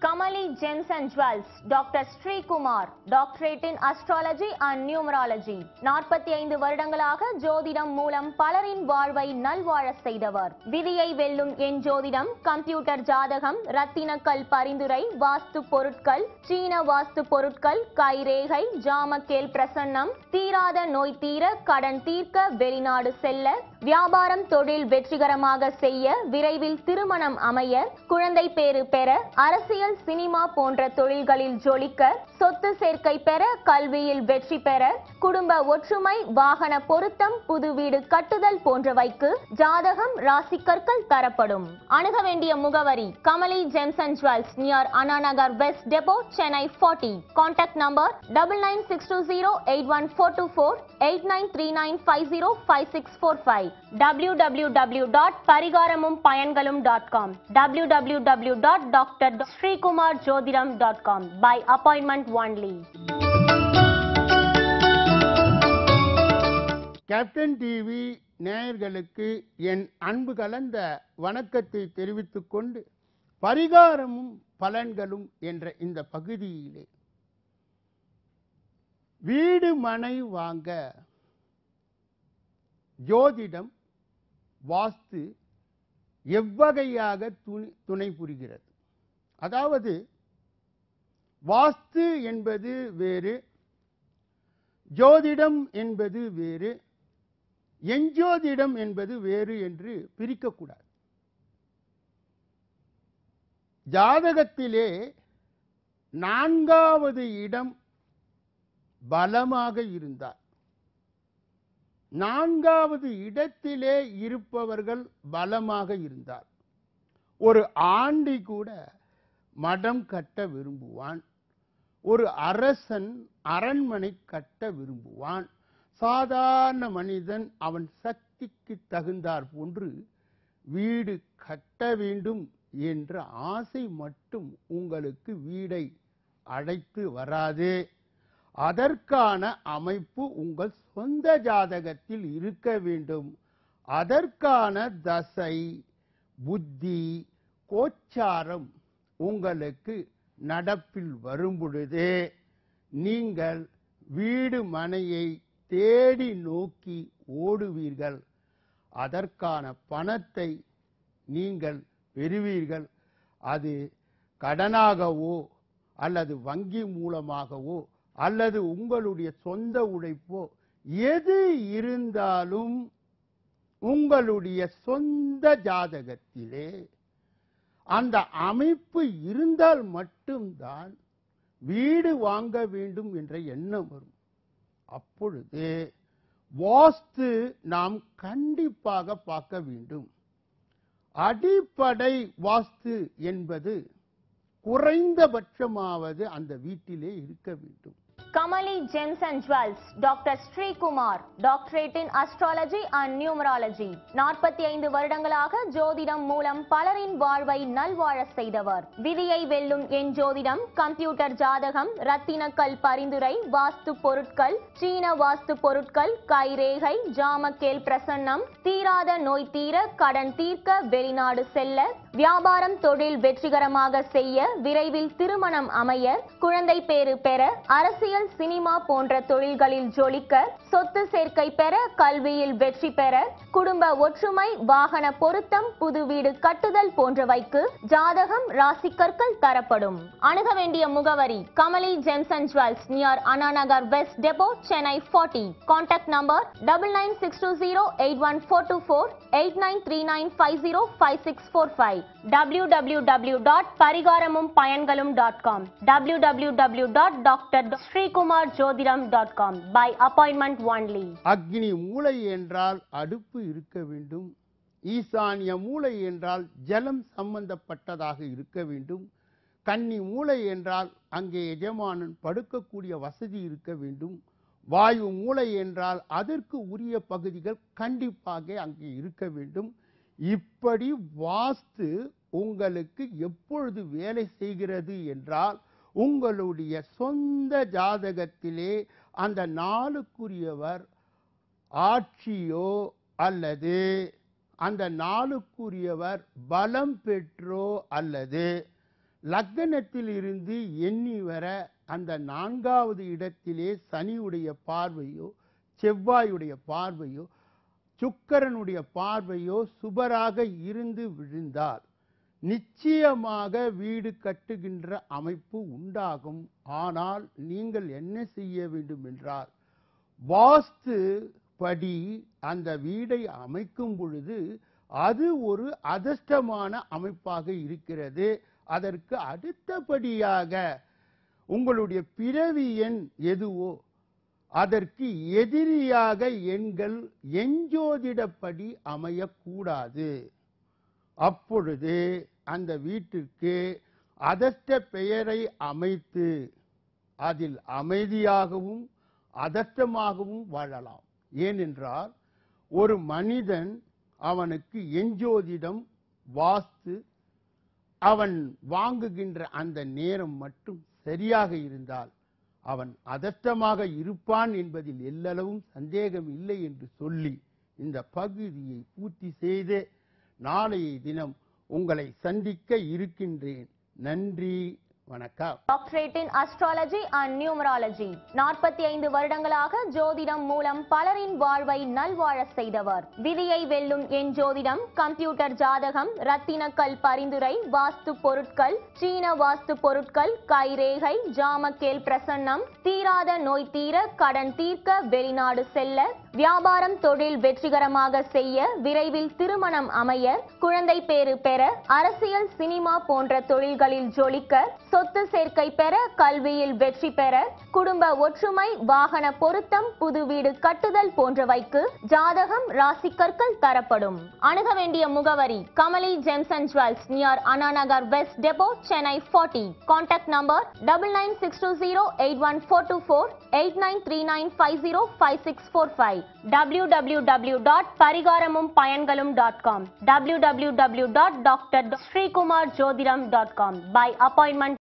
Kamali Gems and Jewels, Dr. Sri Kumar, Doctorate in Astrology and Numerology. நாற்பத்தி ஐந்து வருடங்களாக ஜோதிடம் மூலம் பலரின் வாழ்வை நல்வாழ செய்தவர் விதியை வெல்லும் என் ஜோதிடம் கம்ப்யூட்டர் ஜாதகம் ரத்தினக்கல் பரிந்துரை வாஸ்து பொருட்கள் சீன வாஸ்து பொருட்கள் கைரேகை ஜாமக்கேல் பிரசன்னம் தீராத நோய் தீர கடன் தீர்க்க வெளிநாடு செல்ல வியாபாரம் தொழில் வெற்றிகரமாக செய்ய விரைவில் திருமணம் அமைய குழந்தை பேறு பெற அரசியல் சினிமா போன்ற தொழில்களில் ஜொலிக்க சொத்து சேர்க்கை பெற கல்வியில் வெற்றி பெற குடும்ப ஒற்றுமை வாகன பொருத்தம் புது வீடு கட்டுதல் போன்றவைக்கு ஜாதகம் ராசி கற்கள் தரப்படும் அணுக வேண்டிய முகவரி Kamali gems and jewels near Anna Nagar west depot Chennai forty contact number double nine six two zero eight one four two four eight nine three nine five zero five six four five W W W dot பரிகாரமும் பயன்களும் dot com W W W dot doctor Srikumar ஜோதிடம் dot com by appointment only captain TV நேயர்களுக்கு என் அன்பு கலந்த வணக்கத்தை தெரிவித்துக் கொண்டு பரிகாரமும் பலன்களும் என்ற இந்த பகுதியிலே வீடு மனை வாங்க ஜோதிடம் வாஸ்து எவ்வகையாக துணி துணை புரிகிறது அதாவது வாஸ்து என்பது வேறு ஜோதிடம் என்பது வேறு எஞ்சோதிடம் என்பது வேறு என்று பிரிக்கக்கூடாது ஜாதகத்திலே நான்காவது இடம் பலமாக இருந்தார் நான்காவது இடத்திலே இருப்பவர்கள் பலமாக இருந்தார் ஒரு ஆண்டி கூட மடம் கட்ட விரும்புவான் ஒரு அரசன் அரண்மனை கட்ட விரும்புவான் சாதாரண மனிதன் அவன் சக்திக்கு தகுந்தார் போன்று வீடு கட்ட வேண்டும் என்ற ஆசை மட்டும் உங்களுக்கு வீடை அழைத்து வராது அதற்கான அமைப்பு உங்கள் சொந்த ஜாதகத்தில் இருக்க வேண்டும் அதற்கான தசை புத்தி கோச்சாரம் உங்களுக்கு நடப்பில் வரும் பொழுது நீங்கள் வீடு மனையை தேடி நோக்கி ஓடுவீர்கள் அதற்கான பணத்தை நீங்கள் பெறுவீர்கள் அது கடனாகவோ அல்லது வங்கி மூலமாகவோ அல்லது உங்களுடைய சொந்த உழைப்போ எது இருந்தாலும் உங்களுடைய சொந்த ஜாதகத்திலே அந்த அமைப்பு இருந்தால் மட்டும்தான் வீடு வாங்க வேண்டும் என்ற எண்ணம் வரும் அப்பொழுது வாஸ்து நாம் கண்டிப்பாக பார்க்க வேண்டும் அடிப்படை வாஸ்து என்பது குறைந்தபட்சமாவது அந்த வீட்டிலே இருக்க வேண்டும் Kamali Gems and Jewels, Dr. Sri Kumar, Doctorate in Astrology and Numerology. நாற்பத்தி ஐந்து வருடங்களாக ஜோதிடம் மூலம் பலரின் வாழ்வை நல்வாழ செய்தவர் விதியை வெல்லும் என் ஜோதிடம் கம்ப்யூட்டர் ஜாதகம் ரத்தினக்கல் பரிந்துரை வாஸ்து பொருட்கள் சீன வாஸ்து பொருட்கள் கைரேகை ஜாமக்கேல் பிரசன்னம் தீராத நோய் தீர கடன் தீர்க்க வெளிநாடு செல்ல வியாபாரம் தொழில் வெற்றிகரமாக செய்ய விரைவில் திருமணம் அமைய குழந்தை பேறு பெற அரசியல் சினிமா போன்ற தொழில்களில் ஜொலிக்க சொத்து சேர்க்கை பெற கல்வியில் வெற்றி பெற குடும்ப ஒற்றுமை வாகன பொருத்தம் புது வீடு கட்டுதல் போன்றவைக்கு ஜாதகம் ராசி கற்கள் தரப்படும் அணுக வேண்டிய முகவரி Kamali gems and jewels near Anna Nagar west depot Chennai forty contact number double nine six two zero eight one four two four eight nine three nine five zero five six four five W W W dot பரிகாரமும் பயன்களும் dot com W W W dot doctor Srikumar ஜோதிடம் dot com by appointment only அக்னி மூளை என்றால் அடுப்பு இருக்க வேண்டும் ஈசானிய மூளை என்றால் ஜலம் சம்பந்தப்பட்டதாக இருக்க வேண்டும் கன்னி மூளை என்றால் அங்கே எஜமானன் படுக்கக்கூடிய வசதி இருக்க வேண்டும் வாயு மூளை என்றால் அதற்கு உரிய பகுதிகள் கண்டிப்பாக அங்கே இருக்க வேண்டும் இப்படி வாஸ்து உங்களுக்கு எப்பொழுது வேலை செய்கிறது என்றால் உங்களுடைய சொந்த ஜாதகத்திலே அந்த நாளுக்குரியவர் ஆட்சியோ அல்லது அந்த நாளுக்குரியவர் பலம் பெற்றோ அல்லது லக்னத்தில் இருந்து எண்ணி வர அந்த நான்காவது இடத்திலே சனியுடைய பார்வையோ செவ்வாயுடைய பார்வையோ சுக்கரனுடைய பார்வையோ சுபராக இருந்து விழுந்தால் நிச்சயமாக வீடு கட்டுகின்ற அமைப்பு உண்டாகும் ஆனால் நீங்கள் என்ன செய்ய வேண்டும் என்றால் வாஸ்து படி அந்த வீடை அமைக்கும் பொழுது அது ஒரு அதிர்ஷ்டமான அமைப்பாக இருக்கிறது அதற்கு அடுத்தபடியாக உங்களுடைய பிறவி எண் எதுவோ அதற்கு எதிரியாக எண்கள் எஞ்சோதிடப்படி அமையக்கூடாது அப்பொழுது அந்த வீட்டிற்கு அதஷ்ட பெயரை அமைத்து அதில் அமைதியாகவும் அதஷ்டமாகவும் வாழலாம் ஏனென்றால் ஒரு மனிதன் அவனுக்கு எஞ்சோதிடம் வாஸ்து அவன் வாங்குகின்ற அந்த நேரம் மட்டும் சரியாக இருந்தால் அவன் அதஷ்டமாக இருப்பான் என்பதில் எல்லளவும் சந்தேகம் இல்லை என்று சொல்லி இந்த பகுதியை பூர்த்தி செய்து நாளைய தினம் உங்களை சந்திக்க இருக்கின்றேன் நன்றி வணக்கம் doctorate in astrology and numerology நாற்பத்தி ஐந்து வருடங்களாக ஜோதிடம் மூலம் பலரின் வாழ்வை நல்வாழ செய்தவர் விதியை வெல்லும் என் ஜோதிடம் கம்ப்யூட்டர் ஜாதகம் ரத்தினக்கல் பரிந்துரை வாஸ்து பொருட்கள் சீன வாஸ்து பொருட்கள் கைரேகை ஜாமக்கேல் பிரசன்னம் தீராத நோய் தீர கடன் தீர்க்க வெளிநாடு செல்ல வியாபாரம் தொழில் வெற்றிகரமாக செய்ய விரைவில் திருமணம் அமைய குழந்தை பேறு பெற அரசியல் சினிமா போன்ற தொழில்களில் ஜொலிக்க சொத்து சேர்க்கை பெற கல்வியில் வெற்றி பெற குடும்ப ஒற்றுமை வாகன பொருத்தம் புது வீடு கட்டுதல் போன்றவைக்கு ஜாதகம் ராசிக்கற்கள் தரப்படும் அணுக வேண்டிய முகவரி Kamali gems and jewels near Anna Nagar west depot Chennai forty contact number double nine six two zero eight one four two four eight nine three nine five zero five six four five W W W dot பரிகாரமும் பயன்களும் dot com W W W dot doctor Srikumar ஜோதிடம் dot com by appointment